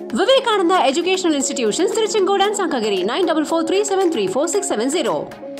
Vivekananda educational institutions Tiruchengode and Sankagiri nine double four three seven three four six seven zero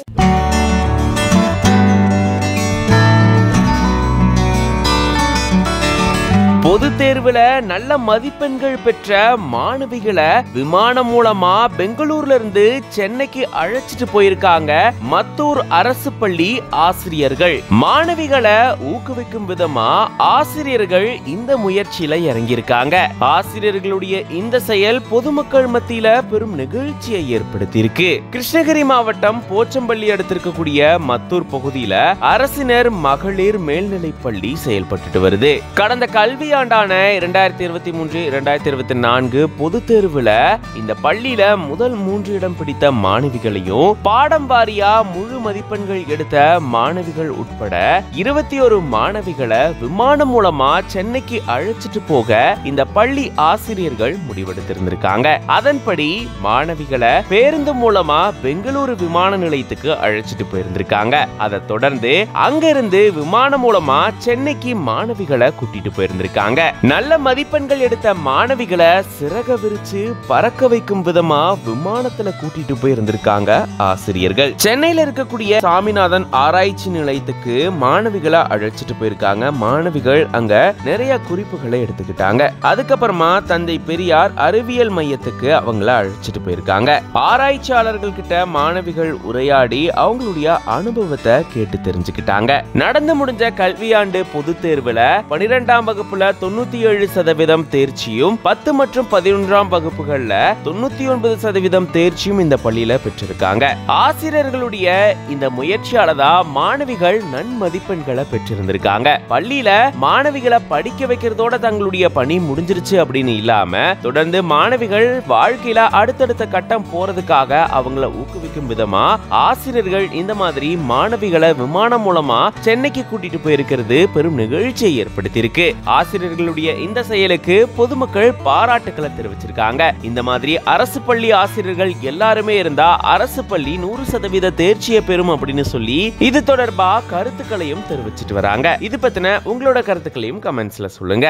பொது தேர்வுல நல்ல மதிப்பெண்கள் பெற்ற மாணவிகளை விமானம் மூலமா பெங்களூர்ல இருந்து சென்னைக்கு அழைச்சிட்டு போயிருக்காங்க மத்தூர் அரசு பள்ளி ஆசிரியர்கள் மாணவிகளை ஊக்குவிக்கும் விதமா ஆசிரியர்கள் இந்த முயற்சியில இறங்கியிருக்காங்க ஆசிரியர்களுடைய இந்த செயல் பொதுமக்கள் மத்தியில பெரும் நிகழ்ச்சியை ஏற்படுத்தியிருக்கு கிருஷ்ணகிரி மாவட்டம் போச்சம்பள்ளி அடுத்து இருக்கக்கூடிய மத்தூர் பகுதியில அரசினர் மகளிர் மேல்நிலைப் பள்ளி செயல்பட்டுட்டு வருது கடந்த கல்வியாண்டான இரண்டாயிரத்தி இருபத்தி மூன்று இரண்டாயிரத்தி இருபத்தி நான்கு பொது தேர்வுல இந்த பள்ளியில முதல் மூன்று இடம் பிடித்த மாணவிகளையும் பாடம் வாரியா முழு மதிப்பெண்கள் எடுத்த மாணவிகள் உட்பட இருபத்தி ஒரு மாணவிகளை விமானம் மூலமா சென்னைக்கு அழைச்சிட்டு போக இந்த பள்ளி ஆசிரியர்கள் முடிவெடுத்திருந்திருக்காங்க அதன்படி மாணவிகளை பேருந்து மூலமா பெங்களூரு விமான நிலையத்துக்கு அழைச்சிட்டு போயிருந்திருக்காங்க அதை தொடர்ந்து அங்கிருந்து விமானம் மூலமா சென்னைக்கு மாணவிகளை கூட்டிட்டு போயிருந்திருக்காங்க நல்ல மதிப்பெண்கள் எடுத்த மாணவிகளை சிறக விரிச்சு பறக்க வைக்கும் விதமா விமானத்துல கூட்டிட்டு போயிருந்திருக்காங்க ஆசிரியர்கள் சென்னையில இருக்கக்கூடிய சாமிநாதன் ஆராய்ச்சி நிலையத்துக்கு மாணவிகளை அழைச்சிட்டு போயிருக்காங்க மாணவிகள் அங்க நிறைய குறிப்புகளை எடுத்துக்கிட்டாங்க அதுக்கப்புறமா தந்தை பெரியார் அறிவியல் மையத்துக்கு அவங்கள அழைச்சிட்டு போயிருக்காங்க ஆராய்ச்சியாளர்கள் கிட்ட மாணவிகள் உரையாடி அவங்களுடைய அனுபவத்தை கேட்டு தெரிஞ்சுக்கிட்டாங்க நடந்து முடிஞ்ச கல்வியாண்டு பொது தேர்வுல பனிரெண்டாம் வகுப்புல தொண்ணூத்தி ஏழு சதவீதம் தேர்ச்சியும் பத்து மற்றும் பதினொன்றாம் வகுப்புகள்ல தொண்ணூத்தி ஒன்பது சதவீதம் தேர்ச்சியும் இந்த பள்ளியில பெற்றிருக்காங்க ஆசிரியர்களுடைய இந்த முயற்சியால தான் மாணவிகள் நன்மதிப்பெண்களை பெற்றிருந்திருக்காங்க பள்ளியில மாணவிகளை படிக்க வைக்கிறதோட தங்களுடைய பணி முடிஞ்சிருச்சு அப்படின்னு இல்லாம தொடர்ந்து மாணவிகள் வாழ்க்கையில அடுத்தடுத்த கட்டம் போறதுக்காக அவங்கள ஊக்குவிக்கும் விதமா ஆசிரியர்கள் இந்த மாதிரி மாணவிகளை விமானம் மூலமா சென்னைக்கு கூட்டிட்டு போயிருக்கிறது பெரும் நிகழ்ச்சியை ஏற்படுத்தியிருக்கு ஆசிரியர்களுடைய இந்த செயலுக்கு பொதுமக்கள் பாராட்டுக்களை தெரிவிச்சிருக்காங்க இந்த மாதிரி அரசு பள்ளி ஆசிரியர்கள் எல்லாருமே இருந்தா அரசு பள்ளி நூறு சதவீத தேர்ச்சியை பெறும் அப்படின்னு சொல்லி இது தொடர்பா கருத்துக்களையும் தெரிவிச்சிட்டு வராங்க இது பத்தின உங்களோட கருத்துக்களையும் கமெண்ட்ஸ்ல சொல்லுங்க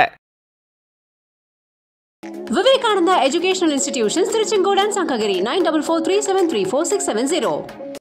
Vivekananda educational institutions Tiruchengode and Sankagiri nine double four three seven three four six seven zero